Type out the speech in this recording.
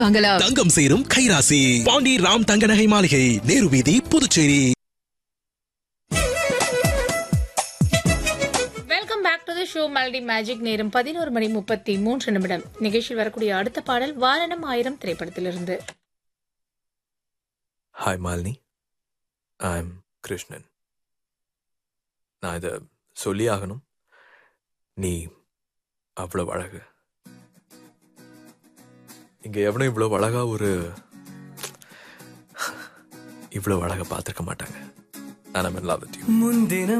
வாங்கலாம் தங்கம் சேரும் கைராசி பாண்டி ராம் தங்க நகை மாளிகை நேரு வீதி Puducherry welcome back to the show melody magic நேரம் பதினோரு மணி முப்பத்தி மூன்று நிமிடம் நிகழ்ச்சியில் வரக்கூடிய அடுத்த பாடல் வாரணம் ஆயிரம் திரைப்படத்திலிருந்து hi Malini I'm Krishnan நான் இதை சொல்லி ஆகணும் நீ அவ்வளவு அழகு இங்க எவனும் இவ்வளவு அழகா ஒரு இவ்வளவு அழகா பார்த்திருக்க மாட்டாங்க நான் லவ் வித் யூ முன்தினம்